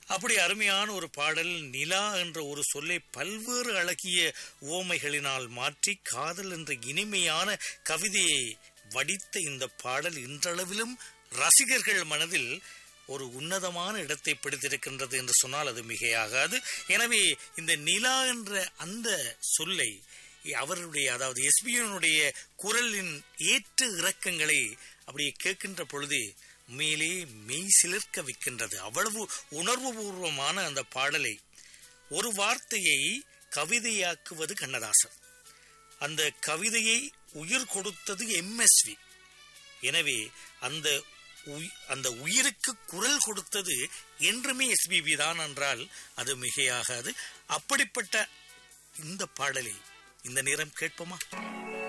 அப்படி அருமையான ஒரு பாடல் நிலா என்ற ஒரு சொல்லை பல்வேறு அழகிய ஓமைகளினால் மாற்றி காதல் என்ற இனிமையான கவிதையை வடித்த இந்த பாடல் இன்றளவிலும் ரசிகர்கள் மனதில் ஒரு உன்னதமான இடத்தை பிடித்திருக்கின்றது என்று சொன்னால் அது மிகையாகாது எனவே இந்த நிலா என்ற அந்த சொல்லை அவருடைய அதாவது எஸ்பியனுடைய குரலின் ஏற்ற இறக்கங்களை அப்படியே கேட்கின்ற பொழுது உண்மையிலே மெய் சிலிர்க்க வைக்கின்றது அவ்வளவு உணர்வுபூர்வமான அந்த பாடலை ஒரு வார்த்தையை கவிதையாக்குவது கண்ணதாசன் அந்த கவிதையை உயிர் கொடுத்தது எம்எஸ்வி எனவே அந்த அந்த உயிருக்கு குரல் கொடுத்தது என்றுமே எஸ்பிபி தான் என்றால் அது மிகையாகாது அப்படிப்பட்ட இந்த பாடலை இந்த நேரம் கேட்போமா